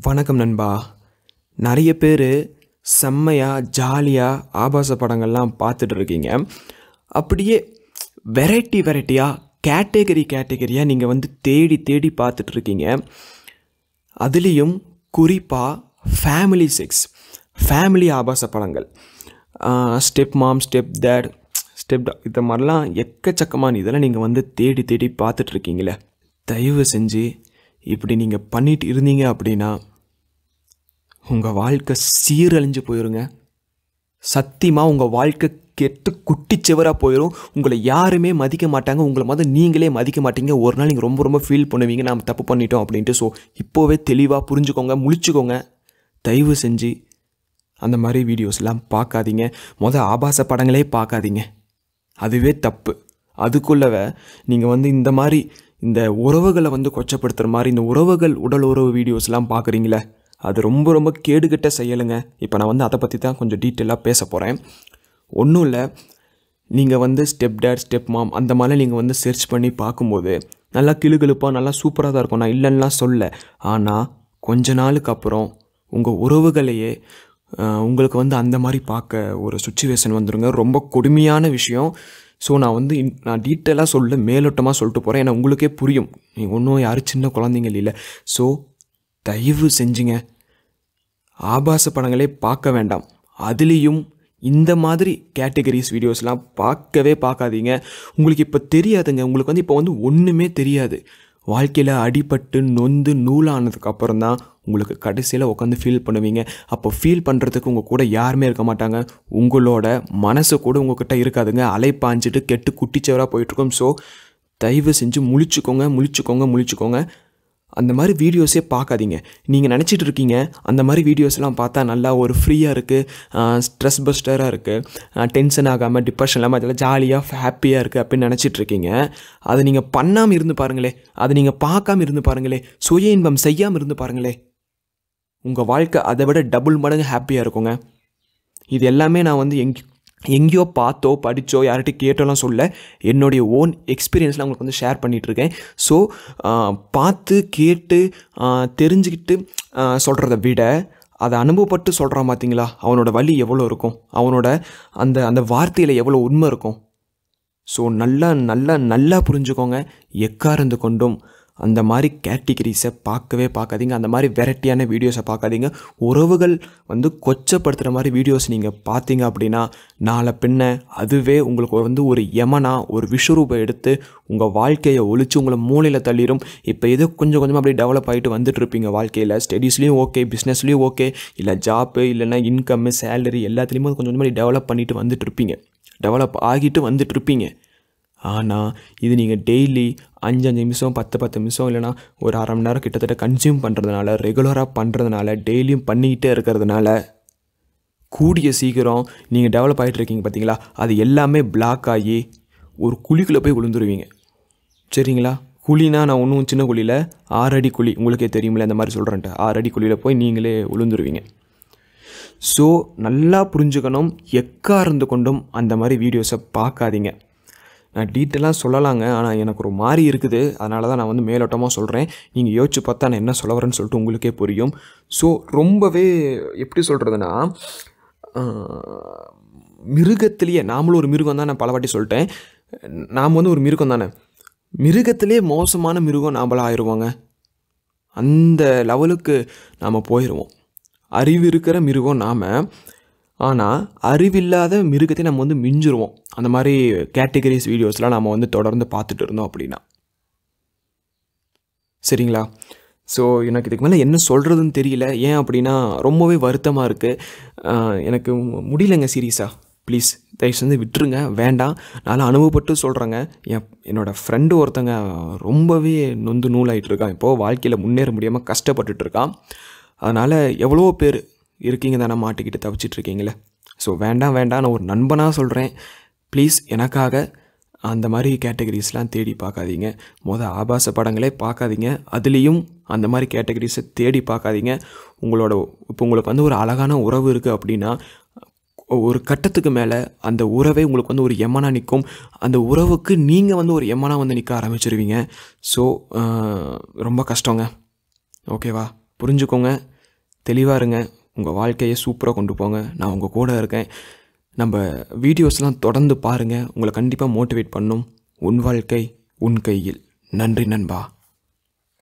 வணக்கம் நண்பா நிறைய பேர் செம்மையாக ஜாலியாக ஆபாச படங்கள்லாம் பார்த்துட்டு இருக்கீங்க அப்படியே வெரைட்டி வெரைட்டியாக கேட்டகரி கேட்டகரியாக நீங்கள் வந்து தேடி தேடி பார்த்துட்டு இருக்கீங்க அதுலேயும் குறிப்பாக ஃபேமிலி செக்ஸ் ஃபேமிலி ஆபாச படங்கள் step mom step dad step இந்த மாதிரிலாம் எக்கச்சக்கமான இதெல்லாம் நீங்கள் வந்து தேடி தேடி பார்த்துட்டு இருக்கீங்களே தயவு செஞ்சு இப்படி நீங்கள் பண்ணிட்டு இருந்தீங்க அப்படின்னா உங்கள் வாழ்க்கை சீரழிஞ்சு போயிருங்க சத்தியமாக உங்கள் வாழ்க்கை கெட்டு குட்டிச்சுவராக போயிடும் உங்களை யாருமே மதிக்க மாட்டாங்க உங்களை மொதல் நீங்களே மதிக்க மாட்டீங்க ஒரு நாள் நீங்கள் ரொம்ப ரொம்ப ஃபீல் பண்ணுவீங்க நாம் தப்பு பண்ணிட்டோம் அப்படின்ட்டு ஸோ இப்போவே தெளிவாக புரிஞ்சுக்கோங்க முழிச்சுக்கோங்க தயவு செஞ்சு அந்த மாதிரி வீடியோஸ்லாம் பார்க்காதீங்க மொதல் ஆபாச படங்களே பார்க்காதீங்க அதுவே தப்பு அதுக்குள்ளவ நீங்கள் வந்து இந்த மாதிரி இந்த உறவுகளை வந்து கொச்சப்படுத்துகிற மாதிரி இந்த உறவுகள் உடல் உறவு வீடியோஸ்லாம் பார்க்குறீங்களே அது ரொம்ப ரொம்ப கேடுகட்ட செயலுங்க இப்போ நான் வந்து அதை பற்றி தான் கொஞ்சம் டீட்டெயிலாக பேச போகிறேன் ஒன்றும் இல்லை நீங்கள் வந்து ஸ்டெப் டேட் ஸ்டெப் மாம் அந்த மாதிரி நீங்கள் வந்து சர்ச் பண்ணி பார்க்கும்போது நல்லா கிளுகிழுப்பாக நல்லா சூப்பராக தான் இருக்கும் நான் இல்லைன்னா சொல்ல ஆனால் கொஞ்ச நாளுக்கு அப்புறம் உங்கள் உறவுகளையே அஹ், உங்களுக்கு வந்து அந்த மாதிரி பார்க்க ஒரு சுச்சுவேஷன் வந்துருங்க ரொம்ப கொடுமையான விஷயம் ஸோ நான் வந்து இன்- நான் டீட்டெயிலாக சொல்ல மேலோட்டமாக சொல்லிட்டு போகிறேன் ஏன்னா உங்களுக்கே புரியும் நீங்கள் ஒன்றும் யாரும் சின்ன குழந்தைங்க இல்லை ஸோ தயவு செஞ்சுங்க ஆபாச படங்களே பார்க்க வேண்டாம் அதுலேயும் இந்த மாதிரி கேட்டகரிஸ் வீடியோஸ்லாம் பார்க்கவே பார்க்காதீங்க உங்களுக்கு இப்போ தெரியாதுங்க உங்களுக்கு வந்து இப்போ வந்து ஒன்றுமே தெரியாது வாழ்க்கையில் அடிபட்டு நொந்து நூலானதுக்கு அப்புறம் தான் உங்களுக்கு கடைசியில் உட்காந்து ஃபீல் பண்ணுவீங்க அப்போ ஃபீல் பண்ணுறதுக்கு உங்கள் கூட யாருமே இருக்க மாட்டாங்க உங்களோட மனசு கூட உங்ககிட்ட இருக்காதுங்க அலைப்பாஞ்சிட்டு கெட்டு குட்டிச்சவராக போயிட்டுருக்கோம் ஸோ தயவு செஞ்சு முழிச்சுக்கோங்க முழிச்சுக்கோங்க முழிச்சுக்கோங்க அந்த மாதிரி வீடியோஸே பார்க்காதீங்க நீங்கள் நினச்சிட்டு இருக்கீங்க அந்த மாதிரி வீடியோஸ்லாம் பார்த்தா நல்லா ஒரு ஃப்ரீயாக இருக்குது ஸ்ட்ரெஸ் பஸ்டராக இருக்குது டென்ஷன் ஆகாமல் டிப்ரெஷன் இல்லாமல் அதெல்லாம் ஜாலியாக ஹாப்பியாக இருக்குது அப்படின்னு நினச்சிட்டு இருக்கீங்க அதை நீங்கள் பண்ணாமல் இருந்து பாருங்களே அதை நீங்கள் பார்க்காம இருந்து பாருங்களே சுய இன்பம் செய்யாமல் இருந்து பாருங்களே உங்கள் வாழ்க்கை அதை விட டபுள் மடங்கு ஹாப்பியாக இருக்குங்க இது எல்லாமே நான் வந்து எங் எங்கேயோ பார்த்தோ படித்தோ யார்கிட்ட கேட்டோலாம் சொல்ல என்னுடைய ஓன் எக்ஸ்பீரியன்ஸில் உங்களுக்கு வந்து ஷேர் பண்ணிகிட்ருக்கேன் ஸோ பார்த்து கேட்டு ஆ, தெரிஞ்சுக்கிட்டு சொல்கிறத விட அதை அனுபவப்பட்டு சொல்கிறான் பார்த்தீங்களா அவனோட வலி எவ்வளோ இருக்கும் அவனோட அந்த அந்த வார்த்தையில் எவ்வளோ உண்மை இருக்கும் ஸோ நல்லா நல்லா நல்லா புரிஞ்சுக்கோங்க எக்காரந்து கொண்டும் அந்த மாதிரி கேட்டகிரிஸை பார்க்கவே பார்க்காதீங்க அந்த மாதிரி வெரைட்டியான வீடியோஸை பார்க்காதீங்க உறவுகள் வந்து கொச்சப்படுத்துகிற மாதிரி வீடியோஸ் நீங்கள் பார்த்தீங்க அப்படின்னா நாளை பின்ன அதுவே உங்களுக்கு வந்து ஒரு யமனா ஒரு விஸ்வரூபம் எடுத்து உங்கள் வாழ்க்கையை ஒழிச்சு உங்களை மூளையில் தள்ளிடும் இப்போ ஏதோ கொஞ்சம் கொஞ்சமாக அப்படியே டெவலப் ஆகிட்டு வந்துட்டு இருப்பீங்க வாழ்க்கையில் ஸ்டடீஸ்லேயும் ஓகே பிஸ்னஸ்லேயும் ஓகே இல்லை ஜாப்பு இல்லைன்னா இன்கம்மு சேலரி எல்லாத்துலேயுமே கொஞ்சம் கொஞ்சமாக டெவலப் பண்ணிட்டு வந்துட்டு இருப்பீங்க டெவலப் ஆகிட்டு வந்துட்டு இருப்பீங்க ஆனால் இது நீங்கள் டெய்லி அஞ்சு அஞ்சு நிமிஷம் பத்து பத்து நிமிஷம் இல்லைனா ஒரு அரை மணி நேரம் கிட்டத்தட்ட கன்சியூம் பண்ணுறதுனால ரெகுலராக பண்ணுறதுனால டெய்லியும் பண்ணிக்கிட்டே இருக்கிறதுனால கூடிய சீக்கிரம் நீங்கள் டெவலப் ஆகிட்டு இருக்கீங்க பார்த்தீங்களா அது எல்லாமே பிளாக் ஆகி ஒரு குழிக்குள்ளே போய் விழுந்துருவீங்க சரிங்களா குழினா நான் ஒன்றும் சின்ன குழியில் ஆறு அடி குழி உங்களுக்கே தெரியுமில்ல இந்த மாதிரி சொல்கிறேன்ட்டு ஆறு அடி குழியில் போய் நீங்களே விழுந்துருவீங்க ஸோ நல்லா புரிஞ்சுக்கணும் எக்காருந்து கொண்டும் அந்த மாதிரி வீடியோஸை பார்க்காதீங்க நான் டீட்டெயிலாக சொல்லலாங்க ஆனால் எனக்கு ஒரு மாதிரி இருக்குது அதனால தான் நான் வந்து மேலோட்டமாக சொல்கிறேன் நீங்கள் யோசிச்சு பார்த்தா நான் என்ன சொல்ல வரேன்னு சொல்லிட்டு உங்களுக்கே புரியும் ஸோ ரொம்பவே எப்படி சொல்கிறதுனா மிருகத்திலேயே நாமளும் ஒரு மிருகம் தான் நான் பல வாட்டி சொல்லிட்டேன் நாம் வந்து ஒரு மிருகம் தானே மிருகத்திலே மோசமான மிருகம் நாமளாக ஆயிடுவோங்க அந்த லெவலுக்கு நாம் போயிடுவோம் அறிவு இருக்கிற மிருகம் நாம் ஆனால் அறிவில்லாத மிருகத்தை நம்ம வந்து மிஞ்சிருவோம் அந்த மாதிரி கேட்டகரிஸ் வீடியோஸ்லாம் நம்ம வந்து தொடர்ந்து பார்த்துட்டு இருந்தோம் அப்படின்னா சரிங்களா ஸோ எனக்கு இதுக்கு மேலே என்ன சொல்கிறதுன்னு தெரியல ஏன் அப்படின்னா ரொம்பவே வருத்தமாக இருக்குது எனக்கு முடியலங்க சீரியஸாக ப்ளீஸ் தயவு செஞ்சு விட்டுருங்க வேண்டாம் நான் அனுபவப்பட்டு சொல்கிறேங்க என் என்னோடய ஃப்ரெண்டு ஒருத்தங்க ரொம்பவே நொந்து நூலாயிட்டு இருக்கான் இப்போது வாழ்க்கையில் முன்னேற முடியாமல் கஷ்டப்பட்டுட்டு இருக்கான் அதனால் எவ்வளோ பேர் இருக்கீங்க தானே மாட்டிக்கிட்டு தவிச்சிட்டு இருக்கீங்களே ஸோ வேண்டாம் வேண்டாம் நான் ஒரு நண்பனாக சொல்கிறேன் ப்ளீஸ் எனக்காக அந்த மாதிரி கேட்டகரிஸ்லாம் தேடி பார்க்காதீங்க மொதல் ஆபாச படங்களே பார்க்காதீங்க அதுலேயும் அந்த மாதிரி கேட்டகரிஸை தேடி பார்க்காதீங்க உங்களோட இப்போ உங்களுக்கு வந்து ஒரு அழகான உறவு இருக்குது அப்படின்னா ஒரு கட்டத்துக்கு மேலே அந்த உறவே உங்களுக்கு வந்து ஒரு எம்மனா நிற்கும் அந்த உறவுக்கு நீங்கள் வந்து ஒரு எம்மனா வந்து நிற்க ஆரம்பிச்சிருவீங்க ஸோ ரொம்ப கஷ்டங்க ஓகேவா புரிஞ்சுக்கோங்க தெளிவாக இருங்க உங்கள் வாழ்க்கையை சூப்பராக கொண்டு போங்க நான் உங்கள் கூட இருக்கேன் நம்ம வீடியோஸ்லாம் தொடர்ந்து பாருங்கள் உங்களை கண்டிப்பாக மோட்டிவேட் பண்ணும் உன் வாழ்க்கை உன் கையில் நன்றி நண்பா